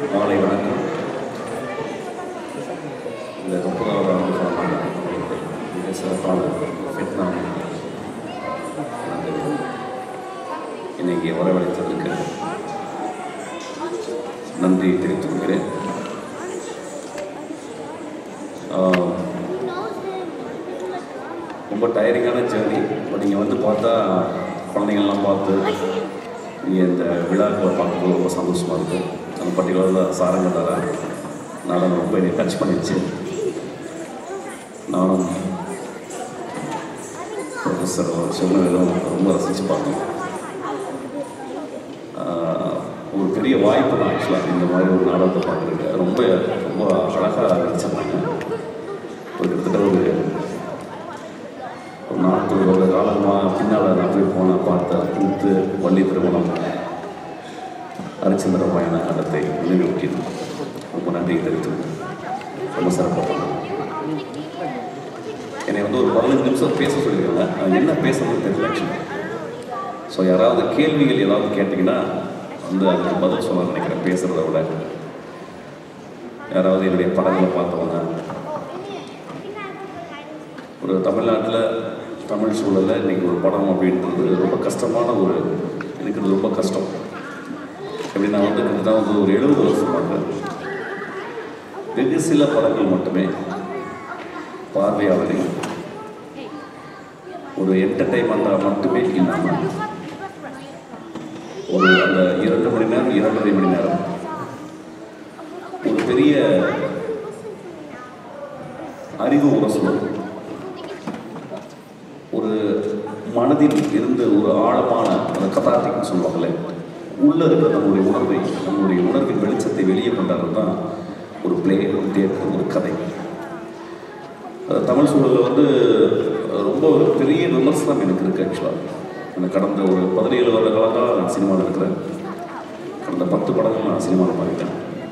மாலை வணக்கம் இந்த முப்பதாவது ஆண்டுக்கான மிக சிறப்பான வியட்நாம் இன்னைக்கு வரவழைத்ததற்கு நன்றி தெரிவித்துக் கொள்கிறேன் ஆஹ், ரொம்ப டயரிங்கான ஜேர்னி இப்போ நீங்கள் வந்து பார்த்தா குழந்தைங்கள்லாம் பார்த்து நீங்கள் இந்த விழாக்களை பார்க்கும்போது ரொம்ப சந்தோஷமாக இருக்கும் அந்த பர்டிகுலராக சாரங்கதார நாடகம் ரொம்ப என்னை டச் பண்ணிடுச்சு நானும் ப்ரொஃபஸர் சொன்னதும் ரொம்ப ரசித்து பார்த்தோம் ஆஹ், ஒரு பெரிய வாய்ப்பு தான் ஆக்சுவலாக இந்த மாதிரி ஒரு நாடகத்தை பார்க்குறது ரொம்ப ரொம்ப அழகாக நடிச்சிருந்தாங்க ஒரு கிட்டத்தட்ட ஒரு ஒரு நாற்பது வருட காலமாக பின்னால் நான் போய் போன பார்த்த கூத்து வள்ளி திருமணம் ஹரிச்சந்திர பயண கண்டத்தை நினைவூட்டினோம் ரொம்ப நன்றியை தெரிவித்து ரொம்ப சிறப்பாக பண்ணோம் என்னை வந்து ஒரு பதினஞ்சு நிமிஷம் பேச சொல்லியிருக்காங்க நான் என்ன பேசணும்னு தெரியல ஆக்சுவலி ஸோ யாராவது கேள்விகள் ஏதாவது கேட்டிங்கன்னா வந்து அதுக்கு பதில் சொல்ல நினைக்கிறேன் பேசுகிறத விட யாராவது என்னுடைய படங்களை பார்த்தவங்க ஒரு தமிழ்நாட்டில் தமிழ் சூழலில் இன்னைக்கு ஒரு படம் அப்படின்றது ரொம்ப கஷ்டமான ஒரு எனக்கு இது ரொம்ப கஷ்டம் எப்படி நான் வந்து கிட்டத்தட்ட வந்து ஒரு எழுபது வருஷமாக வெகு சில படங்கள் மட்டுமே பார்வையாளரை ஒரு என்டர்டைன்மெண்ட்டாக மட்டுமே இல்லாமல் ஒரு அந்த இரண்டு மணி நேரம் இரண்டரை மணி நேரம் ஒரு பெரிய அறிவு உரசலும் ஒரு மனதில் இருந்து ஒரு ஆழமான அந்த கதாட்டிக்னு சொல்லுவாங்களே உள்ள இருக்கிற நம்முடைய உணர்வை நம்முடைய உணர்வின் வெளிச்சத்தை வெளியே கொண்டாடுறது தான் ஒரு பிளே ஒரு தியேட்டர் ஒரு கதை அஹ் தமிழ் சூழலில் வந்து அஹ் ரொம்ப ஒரு பெரிய விமர்சனம் எனக்கு இருக்குது ஆக்சுவலாக எனக்கு கடந்த ஒரு பதினேழு வருட காலமாக நான் சினிமாவில் இருக்கிறேன் கடந்த பத்து படங்கள் நான் சினிமாவில் பண்ணிட்டேன்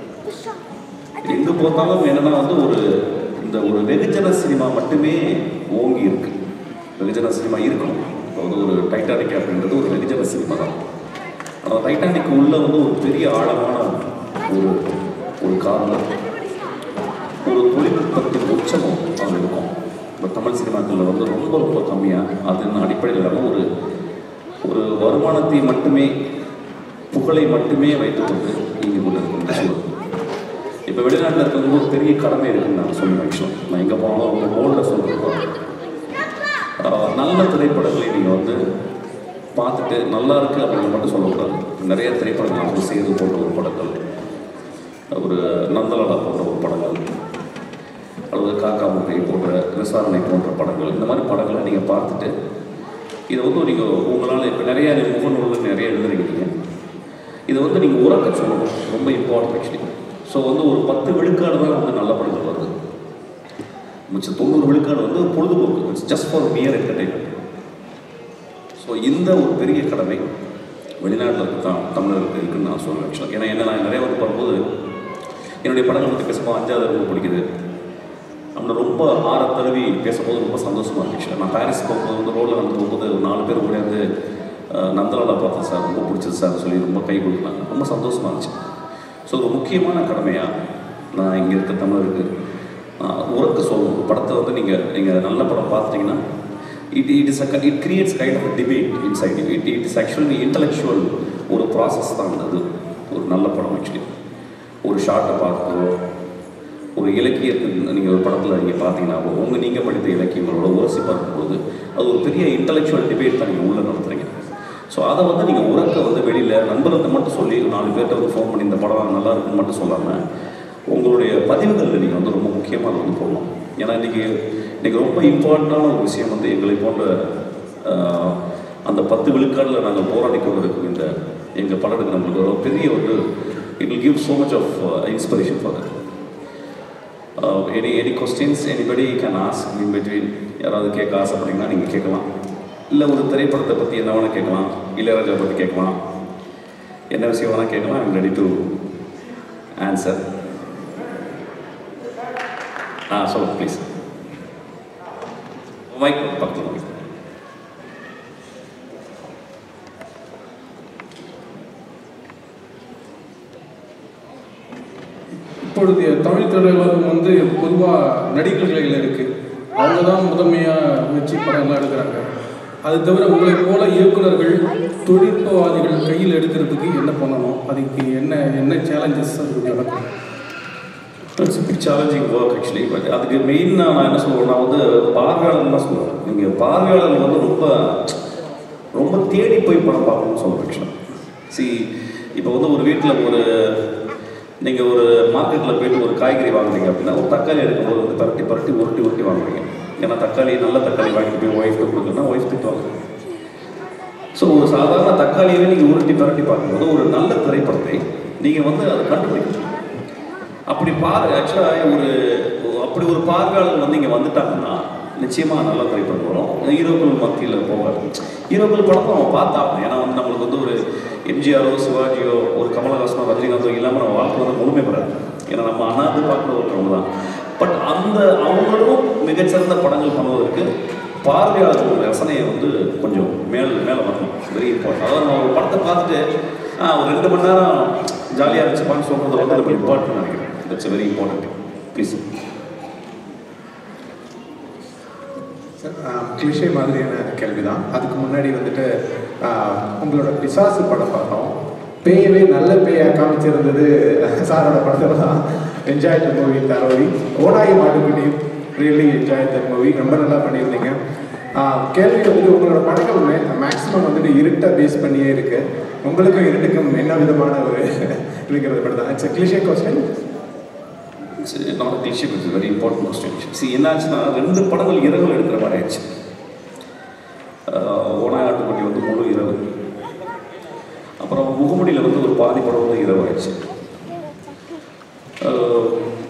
எங்கே பார்த்தாலும் என்னன்னா வந்து ஒரு இந்த ஒரு வெகுஜன சினிமா மட்டுமே ஓங்கி இருக்கு வெகுஜன சினிமா இருக்கணும் இப்போ வந்து ஒரு டைட்டானிக் அப்படின்றது ஒரு வெகுஜன சினிமா தான் ஆனால் டைட்டானிக் உள்ள வந்து ஒரு பெரிய ஆழமான ஒரு ஒரு காரணம் ஒரு தொழில்நுட்பத்தின் உச்சமும் அது இருக்கும் இப்போ தமிழ் சினிமாக்களில் வந்து ரொம்ப ரொம்ப கம்மியாக அதன் அடிப்படையில் இல்லாமல் ஒரு ஒரு வருமானத்தை மட்டுமே புகழை மட்டுமே வைத்துக்கொண்டு இங்கே கொண்டு இருக்கும் சூழல் இப்போ வெளிநாட்டில் இருக்கிறவங்க ஒரு பெரிய கடமை இருக்குன்னு நான் சொல்லுவேன் ஆக்சுவலாக நான் எங்கே போனாலும் அவங்க போர்டில் சொல்கிறேன் நல்ல திரைப்படங்களை நீங்கள் வந்து பார்த்துட்டு நல்லா இருக்கு அப்படின்னு மட்டும் சொல்லக்கூடாது நிறைய திரைப்படங்கள் ஒரு சேது போன்ற ஒரு படங்கள் ஒரு நந்தலாலா போன்ற ஒரு படங்கள் அல்லது காக்கா முட்டை போன்ற விசாரணை போன்ற படங்கள் இந்த மாதிரி படங்களை நீங்கள் பார்த்துட்டு இதை வந்து நீங்கள் உங்களால் இப்போ நிறைய முகநூலில் நிறைய எழுதுறீங்க நீங்கள் இதை வந்து நீங்கள் உறக்க சொல்லணும் ரொம்ப இம்பார்ட்டன்ட் ஆக்சுவலி ஸோ வந்து ஒரு பத்து விழுக்காடு தான் வந்து நல்ல படங்கள் வருது மிச்சம் தொண்ணூறு விழுக்காடு வந்து பொழுதுபோக்கு it's just for mere entertainment so இந்த ஒரு பெரிய கடமை வெளிநாட்டில் இருக்க தான் தமிழர்களுக்கு இருக்குன்னு நான் சொல்லுவேன் ஆக்சுவலாக ஏன்னா என்ன நான் நிறைய வந்து பார்க்கும்போது என்னுடைய படங்கள் பற்றி பேசும்போது அஞ்சாவது ரொம்ப பிடிக்குது நம்ம ரொம்ப ஆற தழுவி பேசும்போது ரொம்ப சந்தோஷமாக இருந்துச்சு நான் பாரிஸ் போகும்போது வந்து ரோட்டில் வந்து போகும்போது ஒரு நாலு பேர் ஓடியாந்து அஹ், நந்தலாலா பார்த்தேன் சார் ரொம்ப பிடிச்சது சார் சொல்லி ரொம்ப கை கொடுத்தாங்க ரொம்ப சந்தோஷமாக இருந்துச்சு ஸோ ஒரு முக்கியமான கடமையாக நான் இங்கே இருக்க தமிழருக்கு நான் உறக்க சொல்லணும் ஒரு படத்தை வந்து நீங்கள் நீங்கள் நல்ல படம் பார்த்துட்டீங்கன்னா it it is a it creates kind of debate inside it it is actually intellectual ஒரு ப்ராசஸ் தான் அது ஒரு நல்ல படம் ஆக்சுவலி ஒரு ஷார்ட்டை பார்க்குறதோ ஒரு இலக்கியத்தின் நீங்கள் ஒரு படத்தில் நீங்கள் பார்த்தீங்கன்னா உங்கள் நீங்கள் படித்த இலக்கியங்களோட உரசி பார்க்கும்போது அது ஒரு பெரிய இன்டலெக்சுவல் டிபேட் தான் நீங்கள் உள்ளே நடத்துறீங்க ஸோ அதை வந்து நீங்கள் உறக்க வந்து வெளியில் நண்பர்கிட்ட மட்டும் சொல்லி நாலு பேர்கிட்ட வந்து ஃபோன் பண்ணி இந்த படம் நல்லா இருக்குன்னு மட்டும் சொல்லாமல் உங்களுடைய பதிவுகளில் நீங்கள் வந்து ரொம்ப முக்கியமாக அதை வந்து போடணும் ஏன்னா இன்றைக்கி இன்றைக்கி ரொம்ப இம்பார்ட்டண்டான ஒரு விஷயம் வந்து எங்களை போன்ற ஆஹ், அந்த பத்து விழுக்காடில் நாங்கள் போராடி கொண்டு இருக்கும் இந்த எங்கள் படத்துக்கு நம்மளுக்கு ஒரு பெரிய ஒரு it will give so much of uh, inspiration for that. Uh, any any questions anybody can ask in between யாராவது கேட்க ஆசைப்பட்டீங்கன்னா நீங்கள் கேட்கலாம் இல்லை ஒரு திரைப்படத்தை பற்றி என்ன வேணால் கேட்கலாம் இளையராஜா பற்றி கேட்கலாம் என்ன விஷயம் வேணால் கேட்கலாம் ஐம் ரெடி டு ஆன்சர் ஆ சொல்லுங்க ப்ளீஸ் மைக் பக்கத்தில் வாங்க. இப்பொழுதைய தமிழ் திரையுலகம் வந்து பொதுவாக நடிகர்கள் இருக்குது அவங்க தான் முதன்மையாக வச்சு படம்லாம் எடுக்கிறாங்க அது தவிர உங்களைப் போல இயக்குனர்கள் தொழில்நுட்பவாதிகள் கையில் எடுக்கிறதுக்கு என்ன பண்ணணும் அதுக்கு என்ன என்ன சேலஞ்சஸ் அதுக்கு நடக்கும் it's big challenging work actually but அதுக்கு மெயின் நான் என்ன சொல்லுவேன் நான் வந்து பார்வையாளர் தான் சொல்லுவேன் நீங்கள் பார்வையாளர் வந்து ரொம்ப ரொம்ப தேடி போய் படம் பார்க்கணும்னு சொல்லுவேன் ஆக்சுவலாக சி இப்போ வந்து ஒரு வீட்டில் ஒரு நீங்கள் ஒரு மார்க்கெட்டில் போயிட்டு ஒரு காய்கறி வாங்குறீங்க அப்படின்னா ஒரு தக்காளி எடுக்கும்போது வந்து பரட்டி பரட்டி உருட்டி உருட்டி வாங்குறீங்க ஏன்னா தக்காளி நல்ல தக்காளி வாங்கிட்டு போய் ஒய்ஃப்ட்டு கொடுக்கணும்னா ஒய்ஃப் திட்டுவாங்க ஸோ ஒரு சாதாரண தக்காளியவே நீங்கள் உருட்டி பரட்டி பார்க்கும்போது ஒரு நல்ல திரைப்படத்தை நீங்கள் வந்து அதை கண்டுபிடிக்கணும் அப்படி பாரு ஆக்சுவலாக ஒரு அப்படி ஒரு பார்வையாளர் வந்து இங்கே வந்துட்டாங்கன்னா நிச்சயமாக நல்ல திரைப்படம் வரும் ஹீரோக்கள் மத்தியில் போவார் ஹீரோக்கள் படம் நம்ம பார்த்தாகணும் ஏன்னா வந்து நம்மளுக்கு வந்து ஒரு எம்ஜிஆரோ சிவாஜியோ ஒரு கமலஹாசனோ ரஜினிகாந்தோ இல்லாமல் நம்ம வாழ்க்கை வந்து முழுமை பெறாது ஏன்னா நம்ம அனாது பார்க்குற ஒருத்தவங்க தான் பட் அந்த அவங்களும் மிகச்சிறந்த படங்கள் பண்ணுவதற்கு பார்வையாளர்கள் ரசனையை வந்து கொஞ்சம் மேல் மேலே வரணும் வெரி இம்பார்ட்டன்ட் அதாவது நம்ம ஒரு படத்தை பார்த்துட்டு ஆ, ஒரு ரெண்டு மணி நேரம் ஜாலியாக இருந்துச்சுப்பான்னு சொல்கிறது வந்து ரொம்ப இம்பார்ட்டன்ட் நினைக்கிறேன் that's very important please cliche மாதிரியான கேள்வி தான் அதுக்கு முன்னாடி வந்துட்டு ஆஹ், உங்களோட பிசாசு படம் பார்த்தோம் பேயவே நல்ல பேயா காமிச்சிருந்தது சாரோட படத்தில் தான் என்ஜாய் த மூவி தரோவி ஓனாயி மாட்டுக்குட்டியும் ரியலி என்ஜாய் த மூவி ரொம்ப நல்லா பண்ணியிருந்தீங்க ஆஹ், கேள்வி வந்து உங்களோட படங்கள் மேக்ஸிமம் வந்துட்டு இருட்டை பேஸ் பண்ணியே இருக்கு உங்களுக்கும் இருட்டுக்கும் என்ன விதமான ஒரு இருக்கிறது படம் தான் it's cliche question it's not cliche it's very important question சி என்னாச்சுன்னா ரெண்டு படங்கள் இரவு எடுக்கிற மாதிரி ஆயிடுச்சு ஓனாயாட்டுக்குட்டி வந்து முழு இரவு அப்புறம் முகமுடியில் வந்து ஒரு பாதி படம் வந்து இரவு ஆயிடுச்சு ஆஹ்,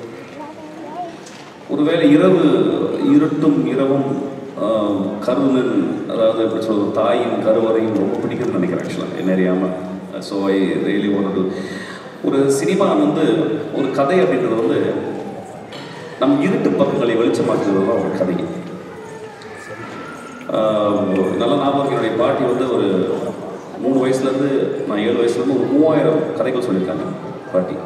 ஒருவேளை இரவு இருட்டும் இரவும் ஆஹ், கருவின் அதாவது எப்படி சொல்றது தாயின் கருவறையும் ரொம்ப பிடிக்கும்னு நினைக்கிறேன் ஆக்சுவலாக என்ன அறியாமல் ஸோ ஐ ரியலி ஒன் ஒரு சினிமா வந்து ஒரு கதை அப்படின்றது வந்து நம் இருட்டு பக்கங்களை வெளிச்சமாக்குறது தான் ஒரு கதை ஆஹ், நல்ல ஞாபகம் இருக்கு, என்னுடைய பாட்டி வந்து ஒரு மூணு வயசுலேருந்து நான் ஏழு வயசுலேருந்து ஒரு மூவாயிரம் கதைகள் சொல்லியிருக்காங்க பாட்டி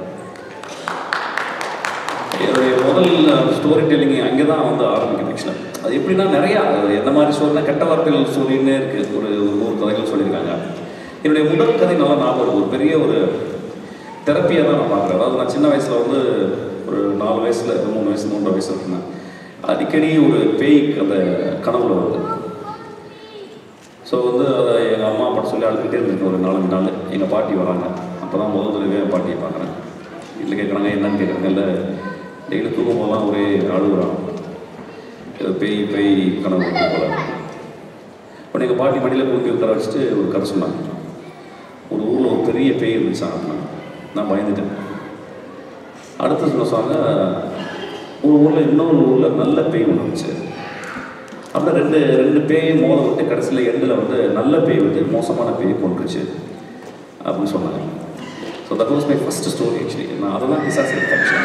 என்னுடைய முதல் ஸ்டோரி டெல்லிங் அங்கே தான் வந்து ஆரம்பிக்கும் ஆக்சுவலாக அது எப்படின்னா நிறையா அது எந்த மாதிரி ஸ்டோரினா கெட்ட வார்த்தைகள் சொல்லின்னே இருக்குது ஒரு ஒரு நூறு கதைகள் சொல்லியிருக்காங்க என்னுடைய முதல் கதை நல்லா ஞாபகம் இருக்கு. ஒரு பெரிய ஒரு தெரப்பியாக தான் நான் பார்க்குறேன் அதாவது நான் சின்ன வயசில் வந்து ஒரு நாலு வயசில் மூணு வயசு மூன்றரை வயசு இருந்தேன் அடிக்கடி ஒரு பேய் அந்த கனவுல வருது ஸோ வந்து அதை எங்கள் அம்மா அப்பா சொல்லி அழுதுகிட்டே இருந்திருக்கேன் ஒரு நாலஞ்சு நாள் எங்கள் பாட்டி வராங்க அப்போ தான் முதல் தடவையாக என் பாட்டியை பார்க்குறேன் வீட்டில் கேட்குறாங்க என்னன்னு கேட்குறாங்க இல்லை டெய்லி தூங்கும் போதெல்லாம் ஒரே அழுகுறான் ஏதோ பேய் பேய் கனவு வருது போல உடனே எங்கள் பாட்டி மடியில் கூட்டி உட்கார வச்சுட்டு ஒரு கதை சொன்னாங்க ஒரு ஊரில் ஒரு பெரிய பேய் இருந்துச்சான் அப்படின்னா நான் பயந்துட்டேன் அடுத்து சொல்ல சொன்னாங்க ஒரு ஊரில் இன்னொரு ஊரில் நல்ல பேய் ஒன்று இருந்துச்சு அப்புறம் ரெண்டு ரெண்டு பேயை மோத விட்டு கடைசியில் எண்டில் வந்து நல்ல பேய் வந்து மோசமான பேயை கொண்டுருச்சு அப்படின்னு சொன்னாங்க so that was my first story actually நான் அதை தான் பிசாஸ் எடுத்தேன்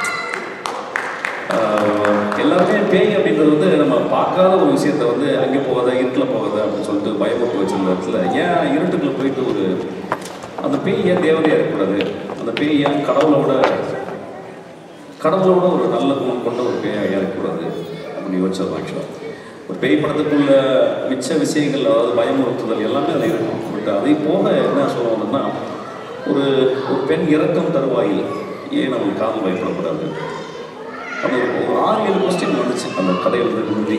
எல்லாருமே பேய் அப்படின்றது வந்து நம்ம பார்க்காத ஒரு விஷயத்த வந்து அங்கே போகாத இருட்டில் போகாத அப்படின்னு சொல்லிட்டு பயமுறுத்தி வச்சிருந்த இடத்துல ஏன் இருட்டுக்குள்ள போயிட்டு ஒரு அந்த பேய் ஏன் தேவதையாக இருக்கக்கூடாது அந்த பேய் ஏன் கடவுளோட கடவுளோட ஒரு நல்ல குணம் கொண்ட ஒரு பேயாக இருக்கக்கூடாது அப்படின்னு யோசிச்சது ஆக்சுவலாக ஒரு பேய் படத்துக்குள்ள மிச்ச விஷயங்கள் அதாவது பயமுறுத்துதல் எல்லாமே அதில் இருக்கும் பட் அதை போக என்ன சொல்லுவாங்கன்னா ஒரு ஒரு பெண் இறக்கம் தருவாயில் ஏன் நம்ம காதல் பயப்படக்கூடாது அது ஒரு ஒரு ஆறு ஏழு கொஸ்டின் வந்துச்சு அந்த கதை எழுதுறதுக்கு முன்னாடி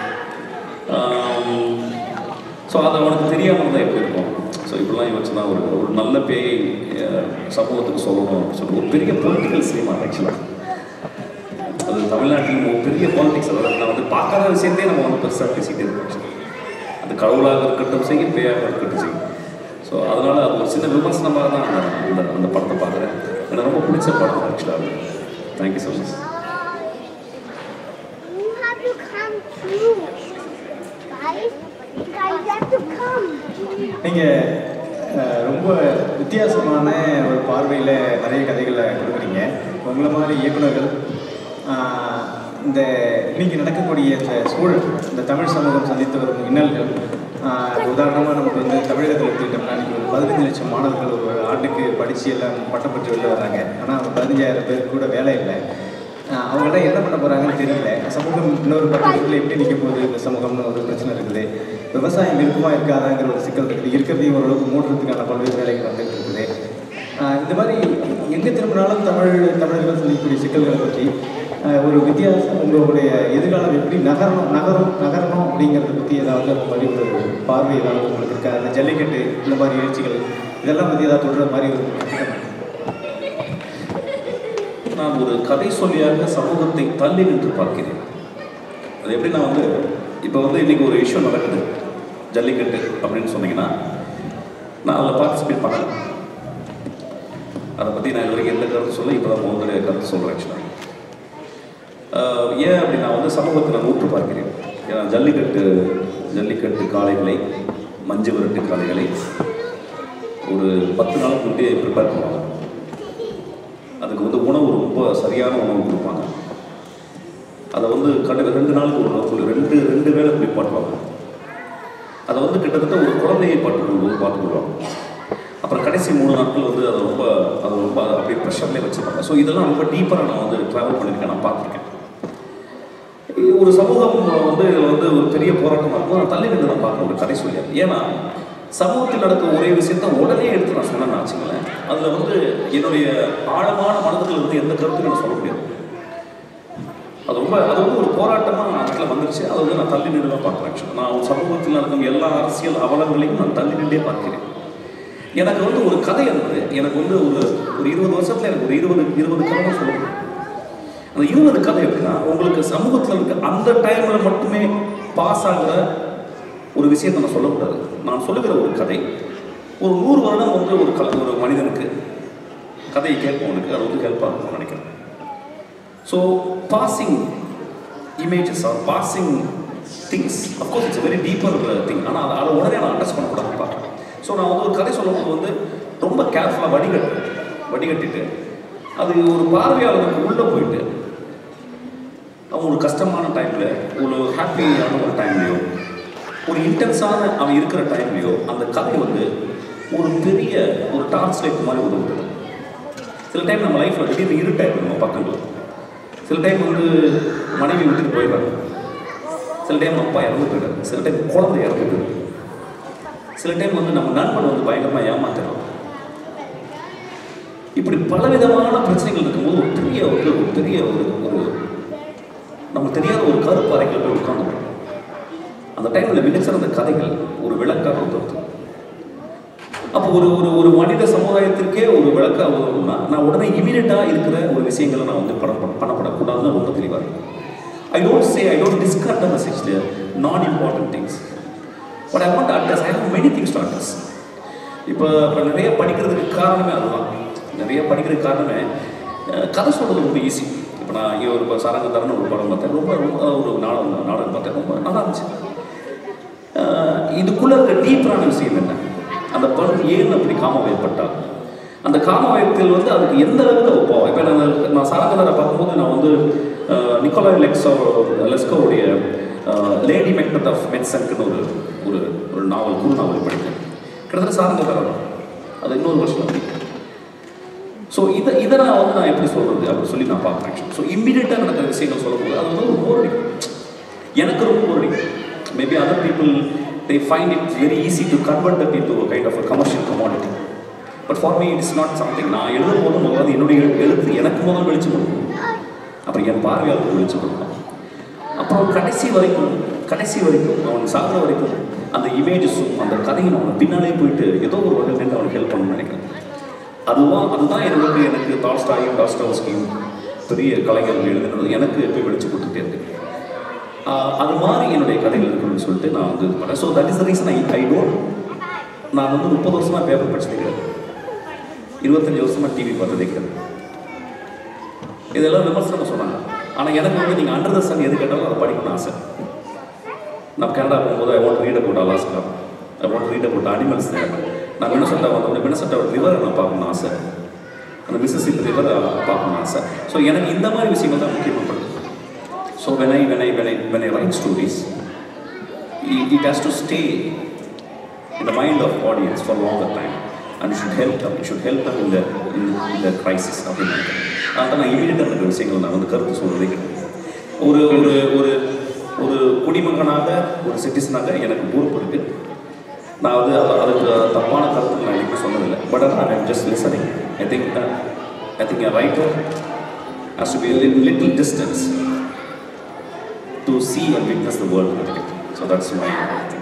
ஸோ அது அவனுக்கு தெரியாமல் இருந்தால் எப்படி இருக்கும் ஸோ இப்படிலாம் யோசிச்சுனா ஒரு ஒரு நல்ல பேய் அஹ், சமூகத்துக்கு சொல்லணும் அப்படின்னு சொல்லி ஒரு பெரிய பொலிட்டிக்கல் சினிமா ஆக்சுவலாக அது தமிழ்நாட்டில் ஒரு பெரிய பாலிடிக்ஸ் அதாவது நான் வந்து பார்க்காத விஷயத்தையே நம்ம வந்து பெருசாக பேசிக்கிட்டே இருக்கோம் actually. அது கடவுளாக இருக்கட்டும் சரி பேயாக இருக்கட்டும் சரி ஸோ அதனால் அது ஒரு சின்ன விமர்சனமாக தான் அந்த அந்த அந்த படத்தை பார்க்குறேன் எனக்கு ரொம்ப பிடிச்ச படம் ஆக்சுவலாக thank you so much You have to come too. Guys, guys have to come. நீங்கள் ரொம்ப வித்தியாசமான ஒரு பார்வையில் நிறைய கதைகளை கொடுக்குறீங்க உங்களை மாதிரி இயக்குனர்கள் ஆஹ், இந்த இன்னைக்கு நடக்கக்கூடிய இந்த சூழல் இந்த தமிழ் சமூகம் சந்தித்து வரும் இன்னல்கள் உதாரணமாக நமக்கு வந்து தமிழகத்தில் எடுத்துக்கிட்டோம்னா இன்றைக்கி ஒரு பதினஞ்சு லட்சம் மாணவர்கள் ஒரு ஆண்டுக்கு படித்து எல்லாம் பட்டம் பெற்று வெளில வராங்க ஆனால் அவங்க பதினஞ்சாயிரம் பேருக்கு கூட வேலை இல்லை ஆஹ் அவங்கெல்லாம் என்ன பண்ண போகிறாங்கன்னு தெரியல சமூகம் இன்னொரு பத்து வருஷத்தில் எப்படி நிற்க போகுது இந்த சமூகம்னு ஒரு பிரச்சனை இருக்குது விவசாயம் இருக்குமா இருக்காதாங்கிற ஒரு சிக்கல் இருக்குது இருக்கிறதையும் ஓரளவுக்கு மூடுறதுக்கான பல்வேறு வேலைகள் வந்துட்டு இருக்குது ஆஹ் இந்த மாதிரி எங்கே திரும்பினாலும் தமிழ் தமிழர்கள் சந்திக்கக்கூடிய சிக்கல்களை பற்றி ஆஹ் ஒரு வித்தியாசம் உங்களுடைய எதிர்காலம் எப்படி நகரணும் நகரும் நகரணும் அப்படிங்கிறத பற்றி ஏதாவது அந்த மாதிரி ஒரு பார்வை ஏதாவது உங்களுக்கு இருக்கா அந்த ஜல்லிக்கட்டு இந்த மாதிரி எழுச்சிகள் இதெல்லாம் பற்றி ஏதாவது சொல்கிற மாதிரி ஒரு திட்டம் நான் ஒரு கதை சொல்லியாக சமூகத்தை தள்ளி நின்று பார்க்கிறேன் அது எப்படின்னா வந்து இப்போ வந்து இன்னைக்கு ஒரு இஷ்யூ நடக்குது ஜல்லிக்கட்டு அப்படின்னு சொன்னீங்கன்னா நான் அதில் பார்ட்டிசிபேட் பண்ணல அதை பற்றி நான் இது வரைக்கும் எந்த கருத்து சொல்ல இப்போ தான் முதல்ல கருத்து சொல்கிறேன் ஆக்சுவலாக ஏன் அப்படி நான் வந்து சமூகத்தை நான் ஊற்று பார்க்கிறேன் ஏன்னா ஜல்லிக்கட்டு ஜல்லிக்கட்டு காளைகளை மஞ்சு விரட்டு காளைகளை ஒரு பத்து நாளுக்கு முன்னாடியே ப்ரிப்பேர் பண்ணுவாங்க அதுக்கு வந்து உணவு ரொம்ப சரியான உணவு கொடுப்பாங்க அதை வந்து கடந்த ரெண்டு நாளுக்கு ஒரு நாள் சொல்லி ரெண்டு ரெண்டு வேளை குளிப்பாட்டுவாங்க அதை வந்து கிட்டத்தட்ட ஒரு குழந்தையை பாட்டு பார்த்து விடுவாங்க அப்புறம் கடைசி மூணு நாட்கள் வந்து அதை ரொம்ப அதை ரொம்ப அப்படியே ப்ரெஷர்லேயே வச்சுருப்பாங்க ஸோ இதெல்லாம் ரொம்ப டீப்பராக நான் வந்து ட்ராவல் பண்ணியிருக்கேன் நான் பார்த்துருக்கேன் இது ஒரு சமூகம் வந்து இதில் வந்து ஒரு பெரிய போராட்டமாக இருக்கும் நான் தள்ளி நின்று நான் பார்க்கணும் ஒரு கதை சொல்லி ஏன்னா சமூகத்தில் நடக்கிற ஒரே விஷயத்த உடனே எடுத்து நான் சொன்னேன்னு வச்சுங்களேன் அதில் வந்து என்னுடைய ஆழமான மனதில் இருந்து எந்த கருத்தையும் நான் சொல்ல முடியாது அது ரொம்ப அது வந்து ஒரு போராட்டமாக நான் இடத்துல வந்துருச்சு அதை வந்து நான் தள்ளி நின்று தான் பார்க்குறேன் actually. நான் ஒரு சமூகத்தில் நடக்கும் எல்லா அரசியல் அவலங்களையும் நான் தள்ளி நின்றே பார்க்கிறேன் எனக்கு வந்து ஒரு கதை இருந்தது எனக்கு வந்து ஒரு ஒரு இருபது வருஷத்துல எனக்கு ஒரு இருபது இருபது கதை சொல்ல முடியும் அந்த இருபது கதை எப்படின்னா உங்களுக்கு சமூகத்தில் இருக்க அந்த டைமில் மட்டுமே பாஸ் ஆகிற ஒரு விஷயத்தை நான் சொல்லக்கூடாது நான் சொல்லுகிற ஒரு கதை ஒரு நூறு வருடம் வந்து ஒரு கல ஒரு மனிதனுக்கு கதையை கேட்பவனுக்கு அது வந்து ஹெல்ப்பாக இருக்கும்னு நினைக்கிறேன் so passing images or passing things of course it's very deeper thing ஆனால் அதை அதை உடனே நான் அண்டர்ஸ்ட் பண்ணக்கூடாது பார்க்குறேன் ஸோ நான் வந்து ஒரு கதை சொல்லும்போது வந்து ரொம்ப கேர்ஃபுல்லாக வடிகட்டு வடிகட்டிட்டு அது ஒரு பார்வையாளருக்கு உள்ளே போயிட்டு அவன் ஒரு கஷ்டமான டைமில் ஒரு ஹாப்பியான ஒரு டைம்லையோ ஒரு இன்டென்ஸான அவன் இருக்கிற டைம்லையோ அந்த கதை வந்து ஒரு பெரிய ஒரு டார்ச் லைட் மாதிரி உதவுது சில டைம் நம்ம லைஃப்பில் திடீர்னு இருட்டாயிடும் நம்ம பக்கத்தில் சில டைம் வந்து மனைவி விட்டுட்டு போயிடுறாங்க சில டைம் அப்பா இறந்து போயிடுறாரு சில டைம் குழந்தை இறந்து போயிடுது சில டைம் வந்து நம்ம நண்பன் வந்து பயங்கரமாக ஏமாத்துறோம் இப்படி பலவிதமான பிரச்சனைகள் இருக்கும்போது ஒரு பெரிய ஒரு ஒரு பெரிய ஒரு ஒரு நமக்கு தெரியாத ஒரு கருப்பு அறைகள் போய் உட்காந்துருக்கோம் அந்த டைமில் மிகச்சிறந்த கதைகள் ஒரு விளக்காக உதவுது அப்போ ஒரு ஒரு ஒரு மனித சமுதாயத்திற்கே ஒரு விளக்காக உதவும்னா நான் உடனே இமீடியட்டாக இருக்கிற ஒரு விஷயங்களை நான் வந்து படம் பண்ண- பண்ணப்படக்கூடாதுன்னு ரொம்ப தெளிவாக இருக்கும் I don't say I don't discard the message நான் important things but I want address I how many things to address இப்போ இப்போ நிறைய படிக்கிறதுக்கு காரணமே அதுதான் நிறைய படிக்கிறதுக்கு காரணமே அஹ், கதை சொல்கிறது ரொம்ப ஈஸி இப்போ நான் இங்கே ஒரு ப- சரங்க தரன்னு ஒரு படம் பார்த்தேன் ரொம்ப ரொம்ப ஒரு நாடகம் நாடகம் பார்த்தேன் ரொம்ப நல்லா இருந்துச்சு அஹ், இதுக்குள்ள இருக்க டீப்பரான விஷயம் என்ன அந்த பெண் ஏன் அப்படி காமவயப்பட்டாள் அந்த காமவயத்தில் வந்து அதுக்கு எந்த அளவுக்கு அவ போவா இப்போ நான் நான் சரங்கதரை பார்க்கும்போது நான் வந்து அஹ், நிக்கோலாய் லெக்ஸோ லெஸ்கோவுடைய லேடி மெக்டட் ஆஃப் மெட்சன்க்குன்னு ஒரு ஒரு ஒரு நாவல் குறு நாவல் படித்தேன் கிட்டத்தட்ட சாரங்கதரை தான் அது இன்னொரு வருஷம் படித்தேன் ஸோ இதை இதை நான் வந்து நான் எப்படி சொல்கிறது அப்படின்னு சொல்லி நான் பார்க்குறேன் ஸோ இம்மீடியட்டாக நடக்கிற விஷயங்கள் சொல்லும்போது அது வந்து ஒரு போர் அடிக்கும் எனக்கு ரொம்ப போர் அடிக்கும் maybe other people they find it very easy to convert that into kind of a commercial commodity but for me it's not something நான் எழுதும் போது முதல்ல என்னுடைய எழுத்து எனக்கு முதல் வெளிச்சம் கொடுக்கும் அப்புறம் என் பார்வையாளருக்கு வெளிச்சம் கொடுக்கணும் அப்புறம் கடைசி வரைக்கும் கடைசி வரைக்கும் அவன் சாகிற வரைக்கும் அந்த இமேஜஸும் அந்த கதையும் அவன் பின்னாலே போயிட்டு ஏதோ ஒரு வகையில் நின்று அவனுக்கு ஹெல்ப் பண்ணணும்னு நினைக்கிறேன் அதுதான் அதுதான் எனக்கு எனக்கு டால்ஸ்டாயும் டாஸ்டாவஸ்கியும் பெரிய கலைஞர்கள் எழுதுனது எனக்கு எப்போ வெளிச்சு கொடுத்துட்டே இருக்கு ஆஹ் அது மாதிரி என்னுடைய கதைகள் இருக்கணும்னு சொல்லிட்டு நான் வந்து இது பண்ணேன் so that is the reason I I don't நான் வந்து முப்பது வருஷமா பேப்பர் படிச்சதே கிடையாது இருபத்தஞ்சு வருஷமா டிவி பார்த்ததே கிடையாது இதெல்லாம் விமர்சனம் சொன்னாங்க ஆனால் எனக்கு வந்து நீங்கள் அண்டர் த சன் எது கேட்டாலும் அதை படிக்கணும்னு ஆசை நான் கனடா போகும்போது I want read about Alaska I want read about animals நான் மினசட்டா வந்தோடனே மினசட்டா ரிவரை நான் பார்க்கணும்னு ஆசை அந்த மிசிசிப்பி ரிவரை பார்க்கணும்னு ஆசை ஸோ எனக்கு இந்த மாதிரி விஷயங்கள் தான் முக்கியமானது so when I when I when I when I write stories it has to stay in the mind of audience for a longer time and you should help them you should help them in the in, in the crisis அப்படின்னு நினைக்கிறேன் அதான் நான் இமீடியட்டாக இருக்கிற விஷயங்கள் நான் வந்து கருத்து சொல்கிறதே கிடையாது ஒரு ஒரு ஒரு ஒரு குடிமகனாக ஒரு சிட்டிசனாக எனக்கு பொறுப்பு இருக்குது நான் வந்து அது- அதுக்கு தப்பான கருத்து நான் எனக்கு சொன்னதில்லை பட் ஆனால் I just listening I think I think a writer has to be a little, little distance to see and witness the world. So that's my